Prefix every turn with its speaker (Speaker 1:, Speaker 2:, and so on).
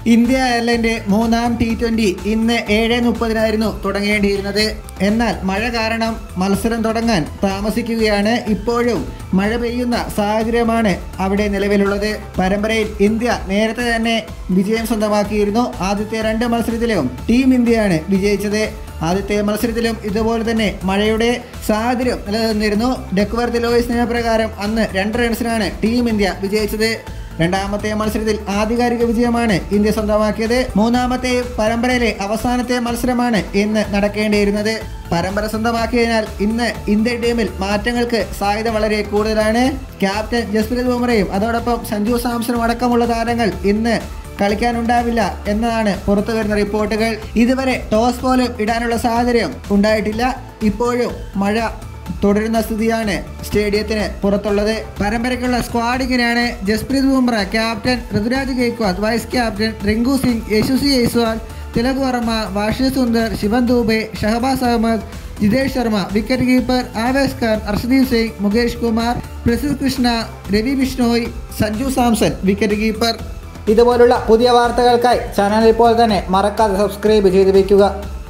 Speaker 1: India Ireland മൂന്നാം T twenty ഇന്ന് ഏഴ് മുപ്പതിനായിരുന്നു തുടങ്ങേണ്ടിയിരുന്നത് എന്നാൽ മഴ കാരണം മത്സരം തുടങ്ങാൻ താമസിക്കുകയാണ് ഇപ്പോഴും മഴ പെയ്യുന്ന സാഹചര്യമാണ് അവിടെ നിലവിലുള്ളത് പരമ്പരയിൽ ഇന്ത്യ നേരത്തെ തന്നെ വിജയം സ്വന്തമാക്കിയിരുന്നു ആദ്യത്തെ രണ്ട് മത്സരത്തിലും ടീം ഇന്ത്യയാണ് വിജയിച്ചത് ആദ്യത്തെ മത്സരത്തിലും ഇതുപോലെ തന്നെ മഴയുടെ സാഹചര്യം നിലനിന്നിരുന്നു ഡെക്വർത്ത് ലോയിസ് നിയമപ്രകാരം അന്ന് രണ്ട് റൺസിനാണ് ടീം ഇന്ത്യ വിജയിച്ചത് രണ്ടാമത്തെ മത്സരത്തിൽ ആധികാരിക വിജയമാണ് ഇന്ത്യ സ്വന്തമാക്കിയത് മൂന്നാമത്തെ പരമ്പരയിലെ അവസാനത്തെ മത്സരമാണ് ഇന്ന് നടക്കേണ്ടിയിരുന്നത് പരമ്പര സ്വന്തമാക്കിയതിനാൽ ഇന്ന് ഇന്ത്യൻ ടീമിൽ മാറ്റങ്ങൾക്ക് സാധ്യത വളരെ കൂടുതലാണ് ക്യാപ്റ്റൻ ജസ്പ്രീത് ബുംറയും അതോടൊപ്പം സഞ്ജു സാംസണും അടക്കമുള്ള താരങ്ങൾ ഇന്ന് കളിക്കാനുണ്ടാവില്ല എന്നതാണ് പുറത്തു വരുന്ന റിപ്പോർട്ടുകൾ ഇതുവരെ ടോസ് പോലും ഇടാനുള്ള സാഹചര്യം ഉണ്ടായിട്ടില്ല ഇപ്പോഴും മഴ തുടരുന്ന സ്ഥിതിയാണ് സ്റ്റേഡിയത്തിന് പുറത്തുള്ളത് പരമ്പരയ്ക്കുള്ള സ്ക്വാഡിങ്ങിനാണ് Jasprit Bumrah captain Ruturaj Gaikwad vice captain Rinku Singh Yashasvi Jaiswal Tilak Varma വാഷി Sundar Shivam Dube Shahbaz Ahmed Jitesh Sharma wicket keeper Avesh Khan Arshdeep Singh Mukesh Kumar Prasidh Krishna Ravi Bishnoi Sanju Samson wicket keeper ഇതുപോലുള്ള പുതിയ വാർത്തകൾക്കായി ചാനൽ ഇപ്പോൾ തന്നെ മറക്കാതെ സബ്സ്ക്രൈബ് ചെയ്ത് വയ്ക്കുക